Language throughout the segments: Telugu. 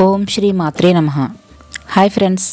ఓం శ్రీ మాత్రే నమ హాయ్ ఫ్రెండ్స్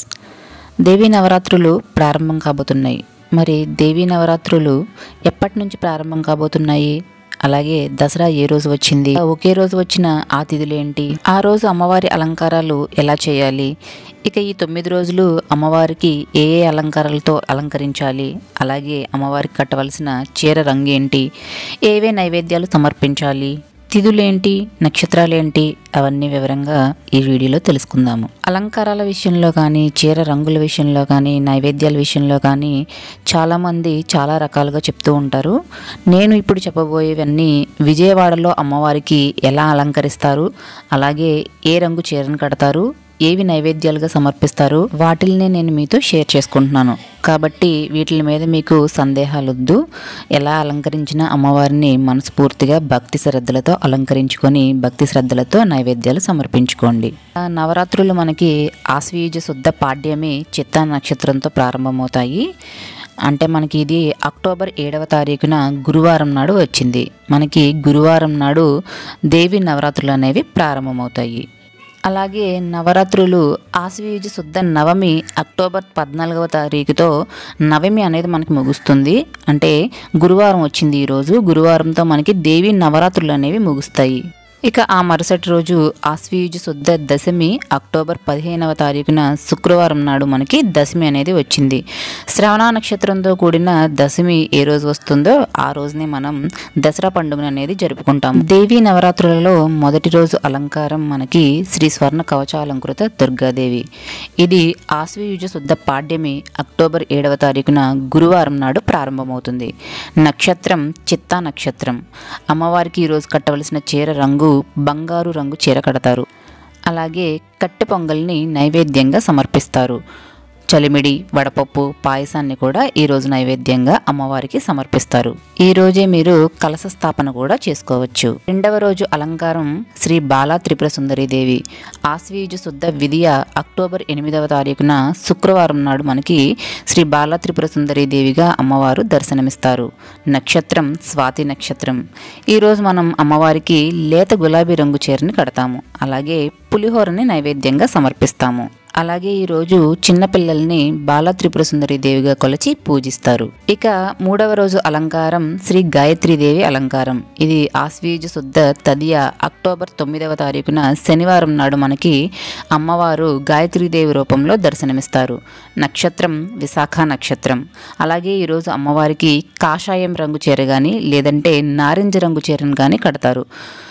దేవీ నవరాత్రులు ప్రారంభం కాబోతున్నాయి మరి దేవీ నవరాత్రులు ఎప్పటి నుంచి ప్రారంభం కాబోతున్నాయి అలాగే దసరా ఏ రోజు వచ్చింది ఒకే రోజు వచ్చిన ఆ తిథులు ఏంటి ఆ రోజు అమ్మవారి అలంకారాలు ఎలా చేయాలి ఇక ఈ తొమ్మిది రోజులు అమ్మవారికి ఏ ఏ అలంకారాలతో అలంకరించాలి అలాగే అమ్మవారికి కట్టవలసిన చీర రంగు ఏంటి ఏవే నైవేద్యాలు సమర్పించాలి తిథులేంటి నక్షత్రాలేంటి అవన్నీ వివరంగా ఈ వీడియోలో తెలుసుకుందాము అలంకారాల విషయంలో కానీ చీర రంగుల విషయంలో కానీ నైవేద్యాల విషయంలో కానీ చాలామంది చాలా రకాలుగా చెప్తూ ఉంటారు నేను ఇప్పుడు చెప్పబోయేవన్నీ విజయవాడలో అమ్మవారికి ఎలా అలంకరిస్తారు అలాగే ఏ రంగు చీరను కడతారు ఏవి నైవేద్యాలుగా సమర్పిస్తారు వాటిల్ని నేను మీతో షేర్ చేసుకుంటున్నాను కాబట్టి వీటి మీద మీకు సందేహాలు వద్దు ఎలా అలంకరించిన అమ్మవారిని మనస్ఫూర్తిగా భక్తి శ్రద్ధలతో అలంకరించుకొని భక్తి శ్రద్ధలతో నైవేద్యాలు సమర్పించుకోండి ఆ నవరాత్రులు మనకి ఆశ్వీజ శుద్ధ పాడ్యమి చిత్తా నక్షత్రంతో ప్రారంభమవుతాయి అంటే మనకి ఇది అక్టోబర్ ఏడవ తారీఖున గురువారం నాడు వచ్చింది మనకి గురువారం నాడు దేవి నవరాత్రులు అనేవి ప్రారంభమవుతాయి అలాగే నవరాత్రులు ఆశ్వయుజ శుద్ధ నవమి అక్టోబర్ పద్నాలుగవ తారీఖుతో నవమి అనేది మనకి ముగుస్తుంది అంటే గురువారం వచ్చింది ఈరోజు గురువారంతో మనకి దేవి నవరాత్రులు అనేవి ముగుస్తాయి ఇక ఆ మరుసటి రోజు ఆశ్వయుజ శుద్ధ దశమి అక్టోబర్ పదిహేనవ తారీఖున శుక్రవారం నాడు మనకి దశమి అనేది వచ్చింది శ్రవణ నక్షత్రంతో కూడిన దశమి ఏ రోజు వస్తుందో ఆ రోజునే మనం దసరా పండుగ అనేది జరుపుకుంటాం దేవీ నవరాత్రులలో మొదటి రోజు అలంకారం మనకి శ్రీ స్వర్ణ కవచాలంకృత దుర్గాదేవి ఇది ఆశ్వయుజ శుద్ధ పాడ్యమి అక్టోబర్ ఏడవ తారీఖున గురువారం నాడు ప్రారంభమవుతుంది నక్షత్రం చిత్తా నక్షత్రం అమ్మవారికి ఈరోజు కట్టవలసిన చీర రంగు బంగారు రంగు చీర కడతారు అలాగే కట్టె పొంగల్ని నైవేద్యంగా సమర్పిస్తారు చలిమిడి వడపప్పు పాయసాన్ని కూడా ఈరోజు నైవేద్యంగా అమ్మవారికి సమర్పిస్తారు ఈ రోజే మీరు కలశ స్థాపన కూడా చేసుకోవచ్చు రెండవ రోజు అలంకారం శ్రీ బాలా త్రిపుర సుందరీదేవి ఆశ్వీజు శుద్ధ విధియ అక్టోబర్ ఎనిమిదవ తారీఖున శుక్రవారం నాడు మనకి శ్రీ బాలా త్రిపుర సుందరీదేవిగా అమ్మవారు దర్శనమిస్తారు నక్షత్రం స్వాతి నక్షత్రం ఈరోజు మనం అమ్మవారికి లేత గులాబీ రంగు చీరని కడతాము అలాగే పులిహోరని నైవేద్యంగా సమర్పిస్తాము అలాగే ఈరోజు చిన్నపిల్లల్ని బాల త్రిపుర సుందరి దేవిగా కొలిచి పూజిస్తారు ఇక మూడవ రోజు అలంకారం శ్రీ గాయత్రీదేవి అలంకారం ఇది ఆశ్వీజ శుద్ధ తదియ అక్టోబర్ తొమ్మిదవ తారీఖున శనివారం నాడు మనకి అమ్మవారు గాయత్రీదేవి రూపంలో దర్శనమిస్తారు నక్షత్రం విశాఖ నక్షత్రం అలాగే ఈరోజు అమ్మవారికి కాషాయం రంగు చీర కానీ లేదంటే నారింజ రంగు చీరను కానీ కడతారు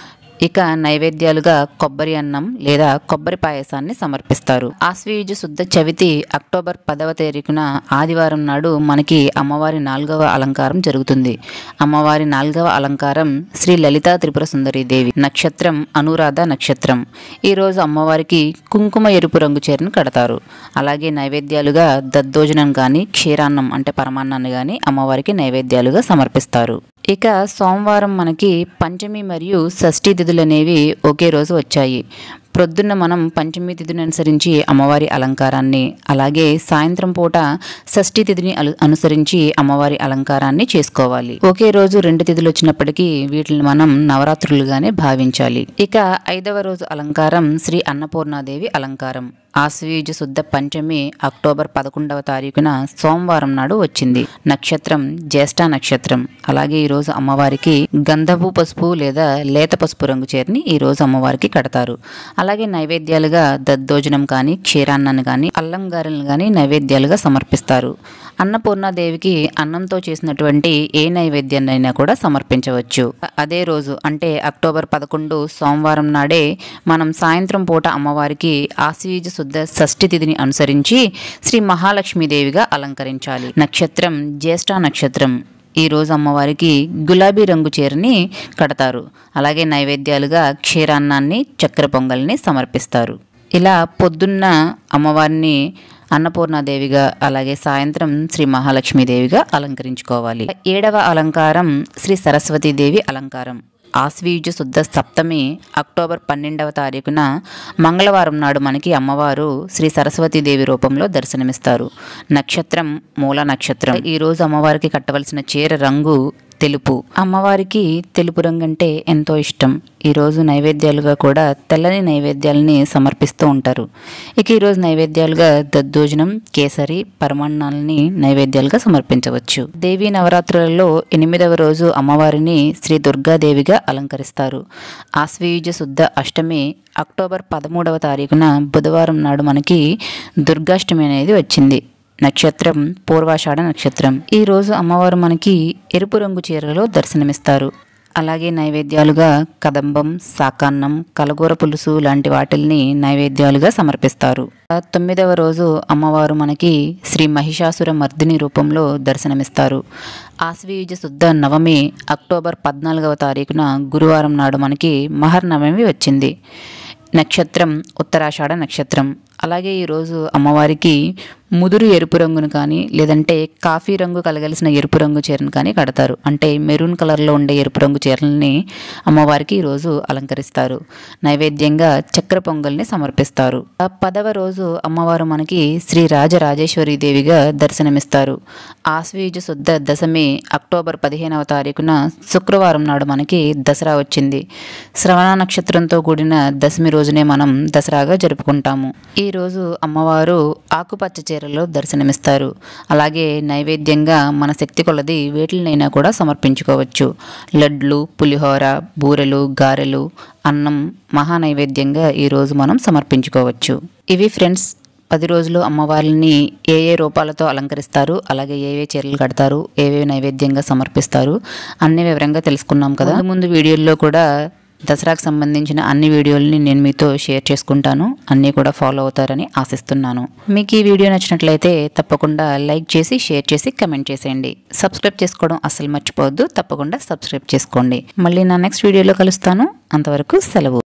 ఇక నైవేద్యాలుగా కొబ్బరి అన్నం లేదా కొబ్బరి పాయసాన్ని సమర్పిస్తారు ఆశ్వయుజ శుద్ధ చవితి అక్టోబర్ పదవ తారీఖున ఆదివారం నాడు మనకి అమ్మవారి నాలుగవ అలంకారం జరుగుతుంది అమ్మవారి నాలుగవ అలంకారం శ్రీ లలితా త్రిపుర సుందరి దేవి నక్షత్రం అనురాధ నక్షత్రం ఈరోజు అమ్మవారికి కుంకుమ ఎరుపు రంగు చీరను కడతారు అలాగే నైవేద్యాలుగా దద్దోజనం కానీ క్షీరాన్నం అంటే పరమాన్నాన్ని కానీ అమ్మవారికి నైవేద్యాలుగా సమర్పిస్తారు ఇక సోమవారం మనకి పంచమి మరియు షష్ఠీ తిథులు అనేవి ఒకే రోజు వచ్చాయి ప్రొద్దున్న మనం పంచమి తిథిని అనుసరించి అమ్మవారి అలంకారాన్ని అలాగే సాయంత్రం పూట షష్ఠీ తిథిని అలు అనుసరించి అమ్మవారి అలంకారాన్ని చేసుకోవాలి ఒకే రోజు రెండు తిథులు వచ్చినప్పటికీ వీటిని మనం నవరాత్రులుగానే భావించాలి ఇక ఐదవ రోజు అలంకారం శ్రీ అన్నపూర్ణాదేవి అలంకారం ఆశ్వయుజ శుద్ధ పంచమి అక్టోబర్ పదకొండవ తారీఖున సోమవారం నాడు వచ్చింది నక్షత్రం జ్యేష్ఠ నక్షత్రం అలాగే ఈరోజు అమ్మవారికి గంధపు పసుపు లేదా లేత పసుపు రంగు చీరని ఈ రోజు అమ్మవారికి కడతారు అలాగే నైవేద్యాలుగా దద్దోజనం కానీ క్షీరాన్నాన్ని కానీ అల్లం గారెలను కానీ నైవేద్యాలుగా సమర్పిస్తారు అన్నపూర్ణాదేవికి అన్నంతో చేసినటువంటి ఏ నైవేద్యాన్నైనా కూడా సమర్పించవచ్చు అదే రోజు అంటే అక్టోబర్ పదకొండు సోమవారం నాడే మనం సాయంత్రం పూట అమ్మవారికి ఆశ్వీజ శుద్ధ షష్ఠి తిథిని అనుసరించి శ్రీ మహాలక్ష్మీదేవిగా అలంకరించాలి నక్షత్రం జ్యేష్ఠ నక్షత్రం ఈ రోజు అమ్మవారికి గులాబీ రంగు చీరని కడతారు అలాగే నైవేద్యాలుగా క్షీరాన్నాన్ని చక్కెర పొంగల్ని సమర్పిస్తారు ఇలా పొద్దున్న అమ్మవారిని అన్నపూర్ణాదేవిగా అలాగే సాయంత్రం శ్రీ మహాలక్ష్మీదేవిగా అలంకరించుకోవాలి ఏడవ అలంకారం శ్రీ సరస్వతీదేవి అలంకారం ఆశ్వీజ శుద్ధ సప్తమి అక్టోబర్ పన్నెండవ తారీఖున మంగళవారం నాడు మనకి అమ్మవారు శ్రీ సరస్వతీదేవి రూపంలో దర్శనమిస్తారు నక్షత్రం మూల నక్షత్రం ఈ రోజు అమ్మవారికి కట్టవలసిన చీర రంగు తెలుపు అమ్మవారికి తెలుపు రంగు అంటే ఎంతో ఇష్టం ఈరోజు నైవేద్యాలుగా కూడా తెల్లని నైవేద్యాలని సమర్పిస్తూ ఉంటారు ఇక ఈరోజు నైవేద్యాలుగా దద్దోజనం కేసరి పరమాన్నాలని నైవేద్యాలుగా సమర్పించవచ్చు దేవీ నవరాత్రులలో ఎనిమిదవ రోజు అమ్మవారిని శ్రీ దుర్గాదేవిగా అలంకరిస్తారు ఆశ్వయుజ శుద్ధ అష్టమి అక్టోబర్ పదమూడవ తారీఖున బుధవారం నాడు మనకి దుర్గాష్టమి అనేది వచ్చింది నక్షత్రం పూర్వాషాఢ నక్షత్రం ఈ రోజు అమ్మవారు మనకి ఎరుపు రంగు చీరలో దర్శనమిస్తారు అలాగే నైవేద్యాలుగా కదంబం సాకాన్నం కలగూర పులుసు లాంటి వాటిల్ని నైవేద్యాలుగా సమర్పిస్తారు ఆ తొమ్మిదవ రోజు అమ్మవారు మనకి శ్రీ మహిషాసుర మర్దిని రూపంలో దర్శనమిస్తారు ఆశ్వయుజ శుద్ధ నవమి అక్టోబర్ పద్నాలుగవ తారీఖున గురువారం నాడు మనకి మహర్నవమి వచ్చింది నక్షత్రం ఉత్తరాషాఢ నక్షత్రం అలాగే ఈరోజు అమ్మవారికి ముదురు ఎరుపు రంగును కానీ లేదంటే కాఫీ రంగు కలగలిసిన ఎరుపు రంగు చీరను కానీ కడతారు అంటే మెరూన్ కలర్లో ఉండే ఎరుపు రంగు చీరలని అమ్మవారికి ఈరోజు అలంకరిస్తారు నైవేద్యంగా చక్ర పొంగల్ని సమర్పిస్తారు ఆ పదవ రోజు అమ్మవారు మనకి శ్రీ రాజరాజేశ్వరి దేవిగా దర్శనమిస్తారు ఆశ్వీజ శుద్ధ దశమి అక్టోబర్ పదిహేనవ తారీఖున శుక్రవారం నాడు మనకి దసరా వచ్చింది శ్రవణ నక్షత్రంతో కూడిన దశమి రోజునే మనం దసరాగా జరుపుకుంటాము ఈ రోజు అమ్మవారు ఆకుపచ్చ చీరలో దర్శనమిస్తారు అలాగే నైవేద్యంగా మన శక్తి కొలది వేటినైనా కూడా సమర్పించుకోవచ్చు లడ్లు పులిహోర బూరెలు గారెలు అన్నం మహా నైవేద్యంగా ఈరోజు మనం సమర్పించుకోవచ్చు ఇవి ఫ్రెండ్స్ పది రోజులు అమ్మవారిని ఏ ఏ రూపాలతో అలంకరిస్తారు అలాగే ఏ ఏ చీరలు కడతారు ఏవే నైవేద్యంగా సమర్పిస్తారు అన్ని వివరంగా తెలుసుకున్నాం కదా ముందు ముందు వీడియోల్లో కూడా దసరాకు సంబంధించిన అన్ని వీడియోలని నేను మీతో షేర్ చేసుకుంటాను అన్నీ కూడా ఫాలో అవుతారని ఆశిస్తున్నాను మీకు ఈ వీడియో నచ్చినట్లయితే తప్పకుండా లైక్ చేసి షేర్ చేసి కమెంట్ చేసేయండి సబ్స్క్రైబ్ చేసుకోవడం అస్సలు మర్చిపోవద్దు తప్పకుండా సబ్స్క్రైబ్ చేసుకోండి మళ్ళీ నా నెక్స్ట్ వీడియోలో కలుస్తాను అంతవరకు సెలవు